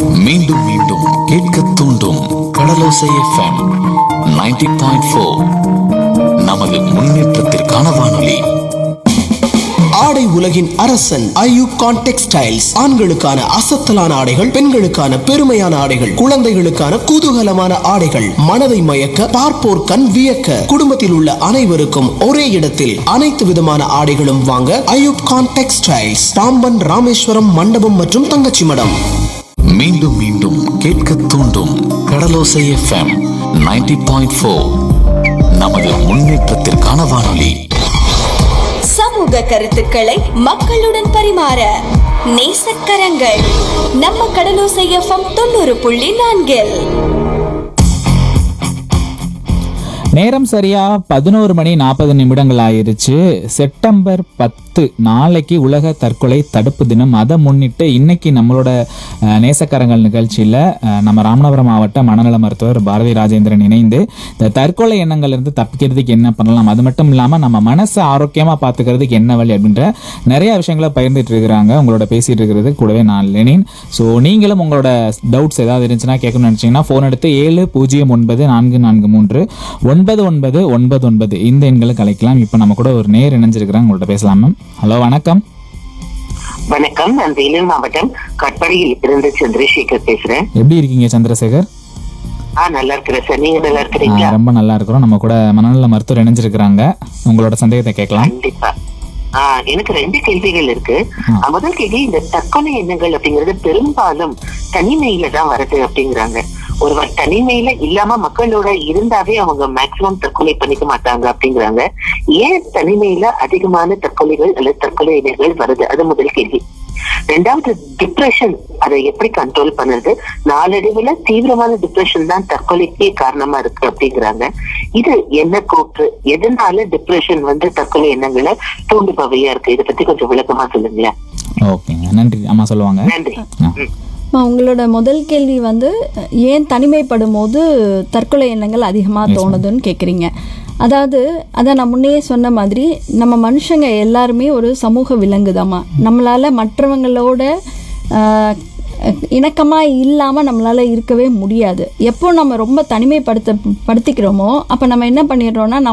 மீண்டும் மீண்டும் கேட்க தூண்டும் கடலோசை எஃப்எம் 90.4 பாயிண்ட் ஃபோர் நமது முன்னேற்றத்திற்கான வானொலி ஆடை உலகின் அரசன் ஐயூகான் டெக்ஸ்டைல்ஸ் ஆண்களுக்கான அசத்தலான ஆடைகள் பெண்களுக்கான பெருமையான ஆடைகள் குழந்தைகளுக்கான குதூகலமான ஆடைகள் மனதை மயக்க பார்ப்போர் கண் வியக்க குடும்பத்தில் உள்ள அனைவருக்கும் ஒரே இடத்தில் அனைத்து விதமான ஆடைகளும் வாங்க ஐயூப்கான் டெக்ஸ்டைல்ஸ் பாம்பன் ராமேஸ்வரம் மண்டபம் மற்றும் தங்கச்சி மடம் மீண்டும் மீண்டும் கேட்க தூண்டும் கடலோசை எஃப்எம் 90.4 பாயிண்ட் ஃபோர் நமது முன்னேற்றத்திற்கான வானொலி சமூக கருத்துக்களை மக்களுடன் பரிமாற நேசக்கரங்கள் நம்ம கடலோசை எஃப்எம் தொண்ணூறு புள்ளி நான்கில் நேரம் சரியா பதினோரு மணி நாற்பது நிமிடங்கள் ஆயிருச்சு செப்டம்பர் பத்து நாளைக்கு உலக தற்கொலை தடுப்பு தினம் அதை முன்னிட்டு இன்னைக்கு நம்மளோட அஹ், நேசக்கரங்கள் நிகழ்ச்சியில் நம்ம ராமநாதபுரம் மாவட்ட மனநல மருத்துவர் பாரதி ராஜேந்திரன் இணைந்து இந்த தற்கொலை எண்ணங்கள்ல இருந்து தப்பிக்கிறதுக்கு என்ன பண்ணலாம் அது மட்டும் இல்லாமல் நம்ம மனசை ஆரோக்கியமாக பார்த்துக்கிறதுக்கு என்ன வழி அப்படின்ற நிறைய விஷயங்களை பகிர்ந்துட்டு இருக்கிறாங்க உங்களோட பேசிட்டு இருக்கிறது கூடவே நான் லெனின் ஸோ நீங்களும் உங்களோட டவுட்ஸ் ஏதாவது இருந்துச்சுன்னா கேட்கணும்னு நினச்சிங்கன்னா ஃபோன் எடுத்து ஏழு பூஜ்ஜியம் ஒன்பது நான்கு நான்கு மூன்று ஒன்பது ஒன்பது ஒன்பது ஒன்பது இந்த எண்களுக்கு அழைக்கலாம் இப்போ நம்ம கூட ஒரு நேர் இணைஞ்சிருக்கிறாங்க உங்கள்கிட்ட பேசலாம் மேம் ஹலோ வணக்கம் வணக்கம் நான் வேலூர் மாவட்டம் கட்படியில் இருந்து சந்திரசேகர் பேசுறேன் எப்படி இருக்கீங்க சந்திரசேகர் ஆ நல்லா இருக்கிறேன் சார் நீங்க நல்லா ஆ, இருக்கிறீங்களா ரொம்ப நல்லா இருக்கிறோம் நம்ம கூட மனநல மருத்துவர் இணைஞ்சிருக்கிறாங்க உங்களோட சந்தேகத்தை கேட்கலாம் கண்டிப்பா ஆ, எனக்கு ரெண்டு கேள்விகள் இருக்கு ஆ, முதல் கேள்வி இந்த தற்கொலை எண்ணங்கள் அப்படிங்கிறது பெரும்பாலும் தனிமையில தான் வருது அப்படிங்கிறாங்க ஒருவர் தனிமையில இல்லாம மக்களோட இருந்தாவே அவங்க மேக்சிமம் தற்கொலை பண்ணிக்க மாட்டாங்க அப்படிங்கிறாங்க ஏன் தனிமையில அதிகமான தற்கொலைகள் அல்லது தற்கொலை எண்ணங்கள் வருது அது முதல் கேள்வி ரெண்டாவது டிப்ரெஷன் அதை எப்படி கண்ட்ரோல் பண்ணுறது நாளடைவுல தீவிரமான டிப்ரெஷன் தான் தற்கொலைக்கே காரணமா இருக்கு அப்படிங்கிறாங்க இது என்ன கூற்று எதனால டிப்ரெஷன் வந்து தற்கொலை எண்ணங்களை தூண்டுபவையா இருக்கு இதை பத்தி கொஞ்சம் விளக்கமா சொல்லுங்களேன் ஓகேங்க நன்றி அம்மா சொல்லுவாங்க நன்றி ஆ. ம். அம்மா, உங்களோட முதல் கேள்வி வந்து ஏன் தனிமைப்படும் போது தற்கொலை எண்ணங்கள் அதிகமாக தோணுதுன்னு கேட்குறீங்க அதாவது அதான் நான் முன்னையே சொன்ன மாதிரி நம்ம மனுஷங்க எல்லாருமே ஒரு சமூக விலங்குதாம்மா நம்மளால மற்றவங்களோட இணக்கமாக இல்லாமல் நம்மளால் இருக்கவே முடியாது எப்போ நம்ம ரொம்ப தனிமைப்படுத்த படுத்திக்கிறோமோ அப்போ நம்ம என்ன பண்ணிடுறோம்னா நம்ம